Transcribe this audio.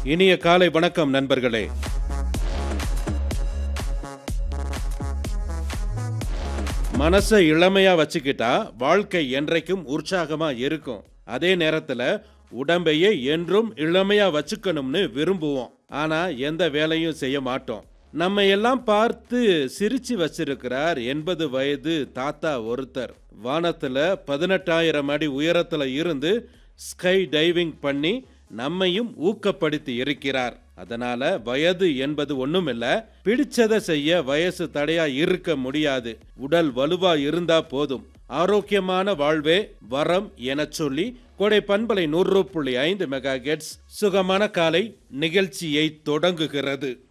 இனிய காலை வணக்கம் நண்பர்களே மனசை இளமையா வச்சுக்கிட்டா வாழ்க்கை என்றைக்கும் உற்சாகமா இருக்கும் அதே நேரத்துல உடம்பையே என்றும் இளமையா வச்சுக்கணும்னு விரும்புவோம் ஆனா எந்த வேலையும் செய்ய மாட்டோம் நம்ம எல்லாம் பார்த்து சிரிச்சு வச்சிருக்கிறார் எண்பது வயது தாத்தா ஒருத்தர் வானத்துல பதினெட்டாயிரம் அடி உயரத்துல இருந்து ஸ்கை டைவிங் பண்ணி நம்மையும் ஊக்கப்படுத்தி இருக்கிறார் அதனால வயது என்பது ஒண்ணுமில்ல பிடிச்சதை செய்ய வயசு தடையா இருக்க முடியாது உடல் வலுவா இருந்தா போதும் ஆரோக்கியமான வாழ்வே வரம் எனச் சொல்லி கோடை பண்பலை நூறு புள்ளி ஐந்து மெகா சுகமான காலை நிகழ்ச்சியை தொடங்குகிறது